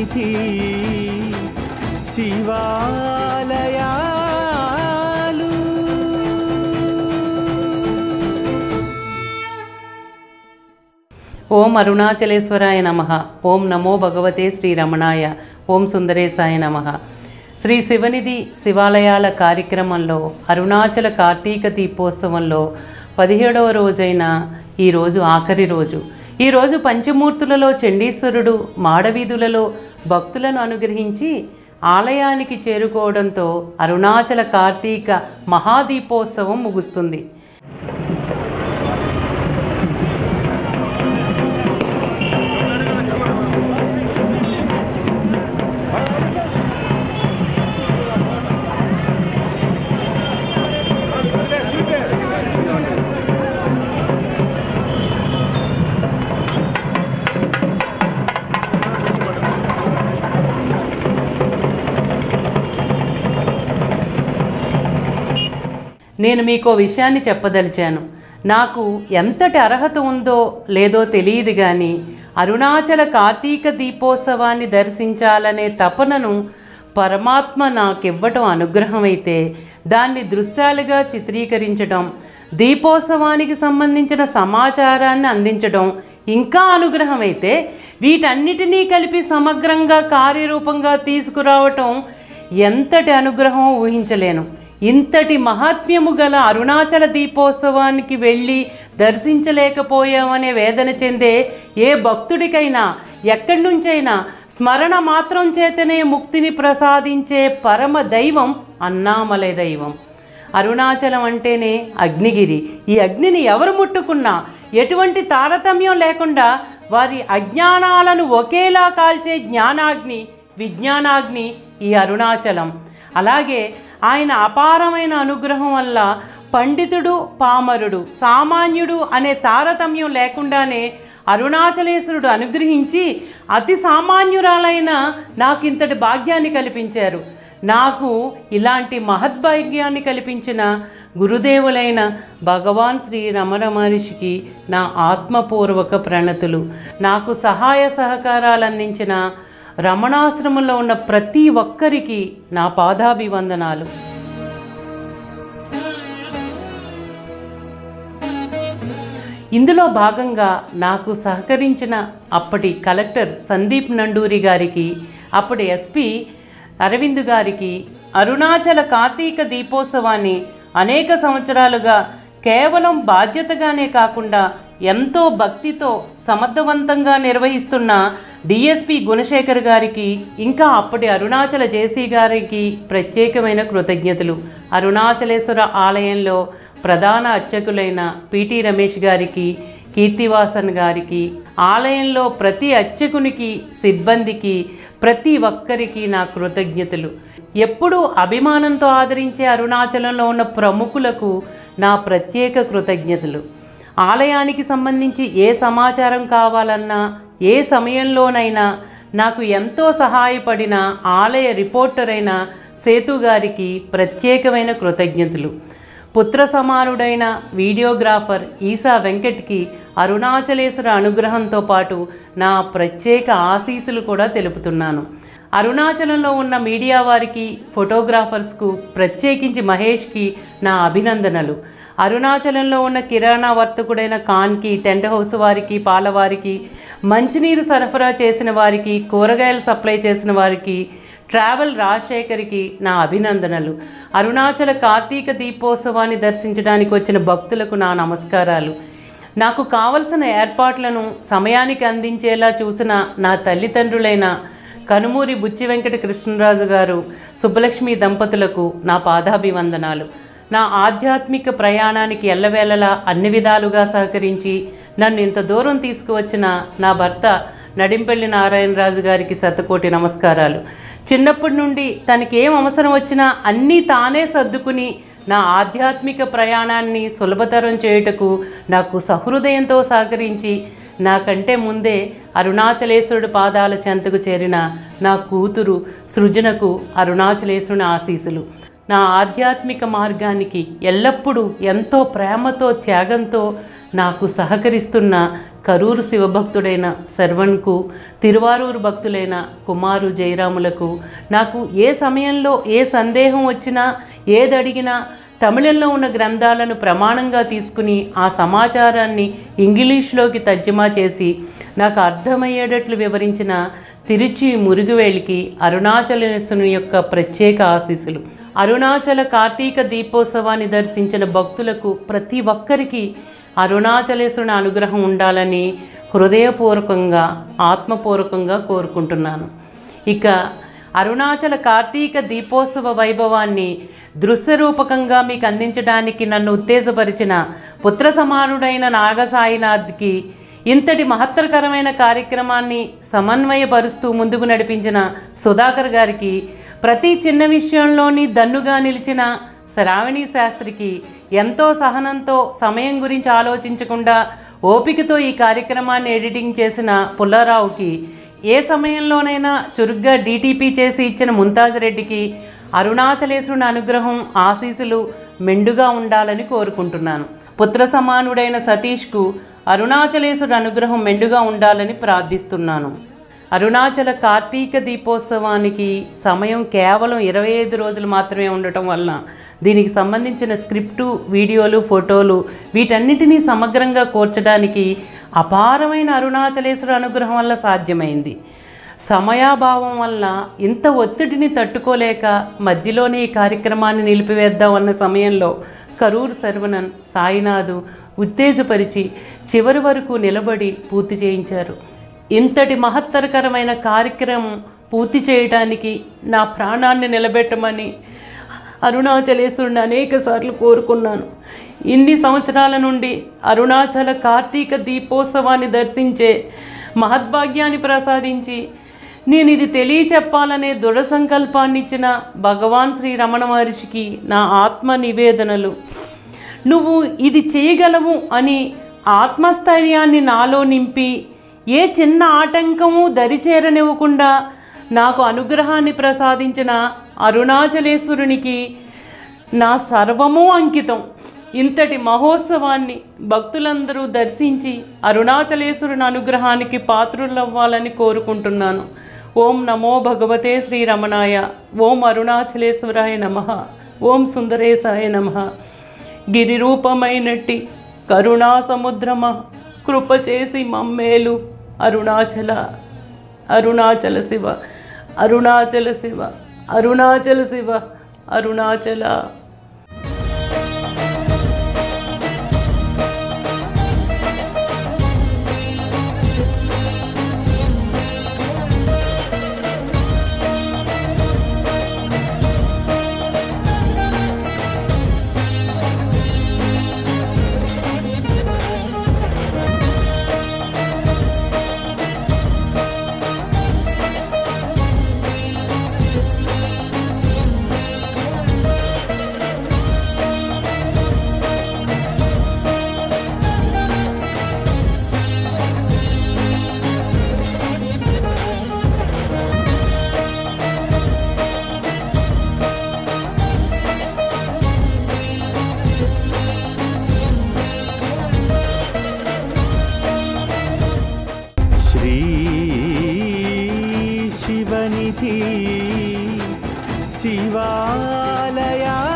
సన్నిధి శివాలయాలు ఓం అరుణాచలేశ్వరాయ నమ ఓం నమో భగవతే శ్రీరమణాయ ఓం సుందరేశాయ నమ శ్రీ శివనిధి శివాలయాల కార్యక్రమంలో అరుణాచల కార్తీక దీపోత్సవంలో పదిహేడవ రోజైన ఈరోజు ఆఖరి రోజు ఈరోజు పంచమూర్తులలో చండీశ్వరుడు మాడవీధులలో భక్తులను అనుగ్రహించి ఆలయానికి చేరుకోవడంతో అరుణాచల కార్తీక మహాదీపోత్సవం ముగుస్తుంది నేను మీకో విషయాన్ని చెప్పదలిచాను నాకు ఎంతటి అర్హత ఉందో లేదో తెలియదు కానీ అరుణాచల కార్తీక దీపోత్సవాన్ని దర్శించాలనే తపనను పరమాత్మ నాకివ్వటం అనుగ్రహమైతే దాన్ని దృశ్యాలుగా చిత్రీకరించడం దీపోత్సవానికి సంబంధించిన సమాచారాన్ని అందించడం ఇంకా అనుగ్రహమైతే వీటన్నిటినీ కలిపి సమగ్రంగా కార్యరూపంగా తీసుకురావటం ఎంతటి అనుగ్రహం ఊహించలేను ఇంతటి మహాత్మ్యము గల అరుణాచల దీపోత్సవానికి వెళ్ళి దర్శించలేకపోయామనే వేదన చెందే ఏ భక్తుడికైనా ఎక్కడి నుంచైనా స్మరణ మాత్రం చేతనే ముక్తిని ప్రసాదించే పరమ దైవం అన్నామలై దైవం అరుణాచలం అంటేనే అగ్నిగిరి ఈ అగ్నిని ఎవరు ముట్టుకున్నా ఎటువంటి తారతమ్యం లేకుండా వారి అజ్ఞానాలను ఒకేలా కాల్చే జ్ఞానాగ్ని విజ్ఞానాగ్ని ఈ అరుణాచలం అలాగే ఆయన అపారమైన అనుగ్రహం వల్ల పండితుడు పామరుడు సామాన్యుడు అనే తారతమ్యం లేకుండానే అరుణాచలేశ్వరుడు అనుగ్రహించి అతి సామాన్యురాలైన నాకు ఇంతటి భాగ్యాన్ని కల్పించారు నాకు ఇలాంటి మహద్భాగ్యాన్ని కల్పించిన గురుదేవులైన భగవాన్ శ్రీ రమణ మహర్షికి నా ఆత్మపూర్వక ప్రణతులు నాకు సహాయ సహకారాలు అందించిన రమణాశ్రమంలో ఉన్న ప్రతి ఒక్కరికి నా పాదాభివందనాలు ఇందులో భాగంగా నాకు సహకరించిన అప్పటి కలెక్టర్ సందీప్ నండూరి గారికి అప్పటి ఎస్పీ అరవింద్ గారికి అరుణాచల కార్తీక దీపోత్సవాన్ని అనేక సంవత్సరాలుగా కేవలం బాధ్యతగానే కాకుండా ఎంతో భక్తితో సమర్థవంతంగా నిర్వహిస్తున్న డిఎస్పి గుణశేఖర్ గారికి ఇంకా అప్పటి అరుణాచల జేసీ గారికి ప్రత్యేకమైన కృతజ్ఞతలు అరుణాచలేశ్వర ఆలయంలో ప్రధాన అర్చకులైన పిటి రమేష్ గారికి కీర్తివాసన్ గారికి ఆలయంలో ప్రతి అర్చకునికి సిబ్బందికి ప్రతి ఒక్కరికి నా కృతజ్ఞతలు ఎప్పుడూ అభిమానంతో ఆదరించే అరుణాచలంలో ఉన్న ప్రముఖులకు నా ప్రత్యేక కృతజ్ఞతలు ఆలయానికి సంబంధించి ఏ సమాచారం కావాలన్నా ఏ సమయంలోనైనా నాకు ఎంతో సహాయపడిన ఆలయ రిపోర్టర్ అయిన సేతు గారికి ప్రత్యేకమైన కృతజ్ఞతలు పుత్ర సమానుడైన వీడియోగ్రాఫర్ ఈసా వెంకట్కి అరుణాచలేశ్వర అనుగ్రహంతో పాటు నా ప్రత్యేక ఆశీస్సులు కూడా తెలుపుతున్నాను అరుణాచలంలో ఉన్న మీడియా వారికి ఫోటోగ్రాఫర్స్కు ప్రత్యేకించి మహేష్కి నా అభినందనలు అరుణాచలంలో ఉన్న కిరాణా వర్తకుడైన ఖాన్కి టెంట్ హౌస్ వారికి పాలవారికి మంచినీరు సరఫరా చేసిన వారికి కూరగాయలు సప్లై చేసిన వారికి ట్రావెల్ రాజశేఖర్కి నా అభినందనలు అరుణాచల కార్తీక దీపోత్సవాన్ని దర్శించడానికి వచ్చిన భక్తులకు నా నమస్కారాలు నాకు కావలసిన ఏర్పాట్లను సమయానికి అందించేలా చూసిన నా తల్లిదండ్రులైన కనుమూరి బుచ్చి వెంకట కృష్ణరాజు గారు సుబ్బలక్ష్మి దంపతులకు నా పాదాభివందనాలు నా ఆధ్యాత్మిక ప్రయాణానికి ఎల్లవేళలా అన్ని విధాలుగా సహకరించి నన్ను ఇంత దూరం తీసుకువచ్చిన నా భర్త నడింపల్లి నారాయణరాజు గారికి శతకోటి నమస్కారాలు చిన్నప్పటి నుండి తనకి ఏం అవసరం వచ్చినా అన్నీ తానే సర్దుకుని నా ఆధ్యాత్మిక ప్రయాణాన్ని సులభతరం చేయుటకు నాకు సహృదయంతో సహకరించి నాకంటే ముందే అరుణాచలేశ్వరుడు పాదాల చెంతకు చేరిన నా కూతురు సృజనకు అరుణాచలేశ్వరుని ఆశీసులు నా ఆధ్యాత్మిక మార్గానికి ఎల్లప్పుడూ ఎంతో ప్రేమతో త్యాగంతో నాకు సహకరిస్తున్న కరూరు శివభక్తుడైన శర్వణ్కు తిరువారూరు భక్తులైన కుమారు జయరాములకు నాకు ఏ సమయంలో ఏ సందేహం వచ్చినా ఏదడిగినా తమిళంలో ఉన్న గ్రంథాలను ప్రమాణంగా తీసుకుని ఆ సమాచారాన్ని ఇంగ్లీష్లోకి తర్జుమా చేసి నాకు అర్థమయ్యేటట్లు వివరించిన తిరుచి మురుగువేలికి అరుణాచలేశ్వరుని యొక్క ప్రత్యేక ఆశీస్సులు అరుణాచల కార్తీక దీపోత్సవాన్ని దర్శించిన భక్తులకు ప్రతి ఒక్కరికి అరుణాచలేశ్వరుని అనుగ్రహం ఉండాలని హృదయపూర్వకంగా ఆత్మపూర్వకంగా కోరుకుంటున్నాను ఇక అరుణాచల కార్తీక దీపోత్సవ వైభవాన్ని దృశ్యరూపకంగా మీకు అందించడానికి నన్ను ఉత్తేజపరిచిన పుత్ర సమానుడైన నాగసాయినాథ్కి ఇంతటి మహత్తరకరమైన కార్యక్రమాన్ని సమన్వయపరుస్తూ ముందుకు నడిపించిన సుధాకర్ గారికి ప్రతి చిన్న విషయంలోని దన్నుగా నిలిచిన శ్రావణి శాస్త్రికి ఎంతో సహనంతో సమయం గురించి ఆలోచించకుండా ఓపికతో ఈ కార్యక్రమాన్ని ఎడిటింగ్ చేసిన పుల్లారావుకి ఏ సమయంలోనైనా చురుగ్గా డీటీపీ చేసి ఇచ్చిన ముంతాజ్ రెడ్డికి అరుణాచలేశ్వరుని అనుగ్రహం ఆశీస్సులు మెండుగా ఉండాలని కోరుకుంటున్నాను పుత్ర సమానుడైన సతీష్కు అరుణాచలేశ్వరుడు అనుగ్రహం మెండుగా ఉండాలని ప్రార్థిస్తున్నాను అరుణాచల కార్తీక దీపోత్సవానికి సమయం కేవలం ఇరవై ఐదు రోజులు మాత్రమే ఉండటం వలన దీనికి సంబంధించిన స్క్రిప్టు వీడియోలు ఫోటోలు వీటన్నిటినీ సమగ్రంగా కూర్చడానికి అపారమైన అరుణాచలేశ్వర అనుగ్రహం వల్ల సాధ్యమైంది సమయాభావం వల్ల ఇంత ఒత్తిడిని తట్టుకోలేక మధ్యలోనే ఈ కార్యక్రమాన్ని నిలిపివేద్దామన్న సమయంలో కరూరు శర్వణన్ సాయినాథు ఉత్తేజపరిచి చివరి వరకు నిలబడి పూర్తి చేయించారు ఇంతటి మహత్తరకరమైన కార్యక్రమం పూర్తి చేయడానికి నా ప్రాణాన్ని నిలబెట్టమని అరుణాచలేశ్వరుని అనేక సార్లు కోరుకున్నాను ఇన్ని సంవత్సరాల నుండి అరుణాచల కార్తీక దీపోత్సవాన్ని దర్శించే మహద్భాగ్యాన్ని ప్రసాదించి నేను ఇది తెలియచెప్పాలనే దృఢ సంకల్పాన్ని ఇచ్చిన భగవాన్ శ్రీ రమణ మహర్షికి నా ఆత్మ నివేదనలు నువ్వు ఇది చేయగలవు అని ఆత్మస్థైర్యాన్ని నాలో నింపి ఏ చిన్న ఆటంకము దరిచేరనివ్వకుండా నాకు అనుగ్రహాన్ని ప్రసాదించిన అరుణాచలేశ్వరునికి నా సర్వము అంకితం ఇంతటి మహోత్సవాన్ని భక్తులందరూ దర్శించి అరుణాచలేశ్వరుని అనుగ్రహానికి పాత్రులవ్వాలని కోరుకుంటున్నాను ఓం నమో భగవతే శ్రీరమణాయ ఓం అరుణాచలేశ్వరాయ నమ ఓం సుందరేశాయ నమ గిరిరూపమైనట్టి కరుణా సముద్రమ కృప చేసి మమ్మేలు అరుణాచల అరుణాచల శివ అరుణాచల శివ అరుణాచల శివ అరుణాచల శ్రీ శివనిధి శివాలయా